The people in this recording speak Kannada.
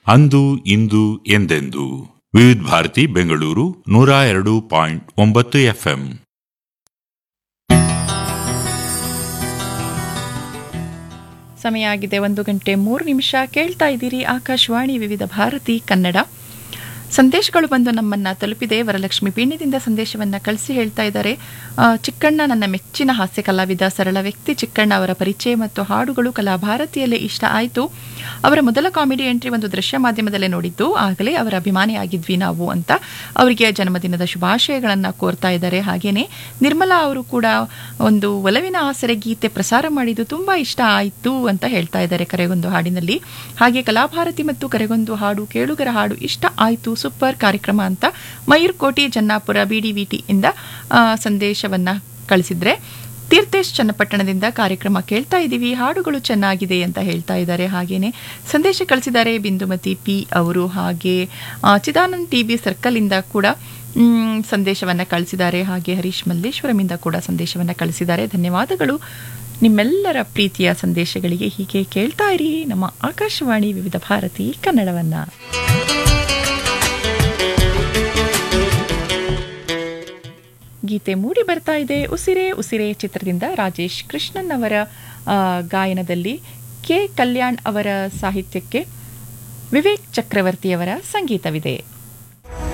ಅಂದು ಇಂದು ಎಂದೆಂದು ವಿವಿಧ ಭಾರತಿ ಬೆಂಗಳೂರು ನೂರ ಎರಡು ಪಾಯಿಂಟ್ ಒಂಬತ್ತು ಎಫ್ಎಂ ಸಮಯ ಆಗಿದೆ ಒಂದು ಗಂಟೆ ಮೂರು ನಿಮಿಷ ಕೇಳ್ತಾ ಇದ್ದೀರಿ ಆಕಾಶವಾಣಿ ವಿವಿಧ ಭಾರತಿ ಕನ್ನಡ ಸಂದೇಶಗಳು ಬಂದು ನಮ್ಮನ್ನ ತಲುಪಿದೆ ವರಲಕ್ಷ್ಮಿ ಪೀಣ್ಯದಿಂದ ಸಂದೇಶವನ್ನ ಕಳಿಸಿ ಹೇಳ್ತಾ ಇದ್ದಾರೆ ಆ, ಚಿಕ್ಕಣ್ಣ ನನ್ನ ಮೆಚ್ಚಿನ ಹಾಸ್ಯ ಕಲಾವಿದ ಸರಳ ವ್ಯಕ್ತಿ ಚಿಕ್ಕಣ್ಣ ಅವರ ಪರಿಚಯ ಮತ್ತು ಹಾಡುಗಳು ಕಲಾಭಾರತಿಯಲ್ಲೇ ಇಷ್ಟ ಆಯಿತು ಅವರ ಮೊದಲ ಕಾಮಿಡಿ ಎಂಟ್ರಿ ಒಂದು ದೃಶ್ಯ ಮಾಧ್ಯಮದಲ್ಲೇ ನೋಡಿದ್ದು ಆಗಲೇ ಅವರ ಅಭಿಮಾನಿಯಾಗಿದ್ವಿ ನಾವು ಅಂತ ಅವರಿಗೆ ಜನ್ಮದಿನದ ಶುಭಾಶಯಗಳನ್ನು ಕೋರ್ತಾ ಇದ್ದಾರೆ ಹಾಗೇನೆ ನಿರ್ಮಲಾ ಅವರು ಕೂಡ ಒಂದು ಒಲವಿನ ಆಸರೆ ಗೀತೆ ಪ್ರಸಾರ ಮಾಡಿದ್ದು ತುಂಬಾ ಇಷ್ಟ ಆಯಿತು ಅಂತ ಹೇಳ್ತಾ ಇದ್ದಾರೆ ಕರೆಗೊಂದು ಹಾಡಿನಲ್ಲಿ ಹಾಗೆ ಕಲಾಭಾರತಿ ಮತ್ತು ಕರೆಗೊಂದು ಹಾಡು ಕೇಳುಗರ ಹಾಡು ಇಷ್ಟ ಆಯಿತು ಸೂಪರ್ ಕಾರ್ಯಕ್ರಮ ಅಂತ ಮಯೂರ್ ಕೋಟಿ ಜನ್ನಾಪುರ ಬಿಡಿವಿಟಿ ಇಂದ ಆ, ಸಂದೇಶವನ್ನ ಕಳಿಸಿದ್ರೆ ತೀರ್ಥೇಶ್ ಚನ್ನಪಟ್ಟಣದಿಂದ ಕಾರ್ಯಕ್ರಮ ಕೇಳ್ತಾ ಇದ್ದೀವಿ ಹಾಡುಗಳು ಚೆನ್ನಾಗಿದೆ ಅಂತ ಹೇಳ್ತಾ ಇದ್ದಾರೆ ಹಾಗೇನೆ ಸಂದೇಶ ಕಳಿಸಿದ್ದಾರೆ ಬಿಂದುಮತಿ ಪಿ ಅವರು ಹಾಗೆ ಆ, ಚಿದಾನಂದ್ ಟಿ ಬಿ ಸರ್ಕಲಿಂದ ಕೂಡ ಮ್, ಸಂದೇಶವನ್ನ ಕಳಿಸಿದ್ದಾರೆ ಹಾಗೆ ಹರೀಶ್ ಮಲ್ಲೇಶ್ವರಮಿಂದ ಕೂಡ ಸಂದೇಶವನ್ನ ಕಳಿಸಿದ್ದಾರೆ ಧನ್ಯವಾದಗಳು ನಿಮ್ಮೆಲ್ಲರ ಪ್ರೀತಿಯ ಸಂದೇಶಗಳಿಗೆ ಹೀಗೆ ಕೇಳ್ತಾ ಇರಿ ನಮ್ಮ ಆಕಾಶವಾಣಿ ವಿವಿಧ ಭಾರತಿ ಕನ್ನಡವನ್ನ ಗೀತೆ ಮೂಡಿ ಬರ್ತಾ ಇದೆ ಉಸಿರೇ ಉಸಿರೇ ಚಿತ್ರದಿಂದ ರಾಜೇಶ್ ಕೃಷ್ಣನ್ ಅವರ ಆ, ಗಾಯನದಲ್ಲಿ ಕೆ ಕಲ್ಯಾಣ್ ಅವರ ಸಾಹಿತ್ಯಕ್ಕೆ ವಿವೇಕ್ ಚಕ್ರವರ್ತಿಯವರ ಸಂಗೀತವಿದೆ